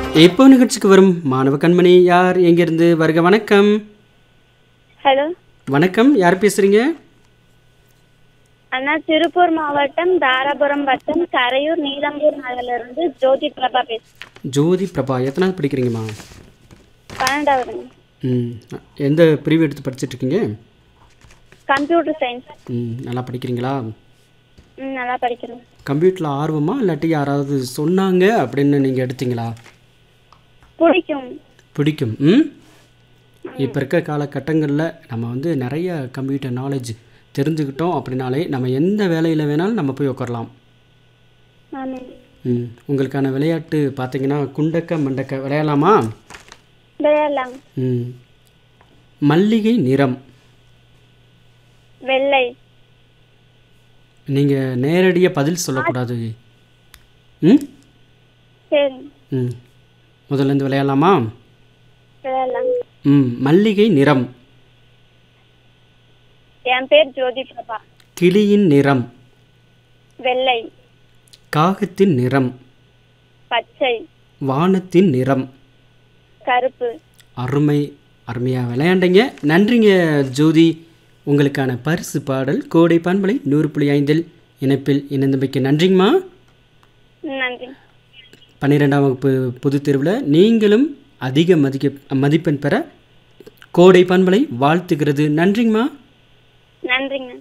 இப்போ நிகழ்ச்சிக்கு வரும் மாணவ கண்மணி யார் எங்கிருந்து வருக வணக்கம் ஹலோ வணக்கம் யார் பேசுறீங்க அண்ணா திருப்பூர் மாவட்டம் தாராபுரம் வட்டம் கரையூர் நீலம்பூர் நகர்ல இருந்து ஜோதி பிரபா பேசுறேன் ஜோதி பிரபா எத்தனாவது படிக்கிறீங்கம்மா பன்னெண்டாவதுங்க ம் எந்த பிரிவு எடுத்து படிச்சிட்டு இருக்கீங்க கம்ப்யூட்டர் சயின்ஸ் ம் நல்லா படிக்கிறீங்களா ம் நல்லா படிக்கிறேன் கம்ப்யூட்டரில் ஆர்வமா இல்லாட்டி யாராவது சொன்னாங்க அப்படின்னு நீங்கள் எடுத்தீங்களா பிடிக்கும் பிடிக்கும் ம் இப்போ இருக்க காலகட்டங்களில் நம்ம வந்து நிறைய கம்ப்யூட்டர் நாலேஜ் தெரிஞ்சுக்கிட்டோம் அப்படின்னாலே நம்ம எந்த வேலையில் வேணாலும் நம்ம போய் உட்காரலாம் ஆமாம் ம் உங்களுக்கான விளையாட்டு பார்த்தீங்கன்னா குண்டக்க மண்டக்க விளையாடலாமா விளையாடலாம் ம் மல்லிகை நிறம் வெள்ளை நீங்கள் நேரடியாக பதில் சொல்லக்கூடாது ம் சரி ம் முதல்ல இருந்து விளையாடலாமா விளையாடலாம் ம் மல்லிகை நிறம் என் பேர் ஜோதி பிரபா கிளியின் நிறம் வெள்ளை காகத்தின் நிறம் பச்சை வானத்தின் நிறம் கருப்பு அருமை அருமையாக விளையாண்டீங்க நன்றிங்க ஜோதி உங்களுக்கான பரிசு பாடல் கோடை பண்பலை நூறு புள்ளி ஐந்தில் இணைப்பில் இணைந்தமைக்கு நன்றிங்கம்மா ம், நன்றி பன்னிரெண்டாம் வகுப்பு பொதுத் தேர்வில் நீங்களும் அதிக மதிக்க மதிப்பெண் பெற கோடை பண்பலை வாழ்த்துகிறது நன்றிங்கம்மா நன்றிங்க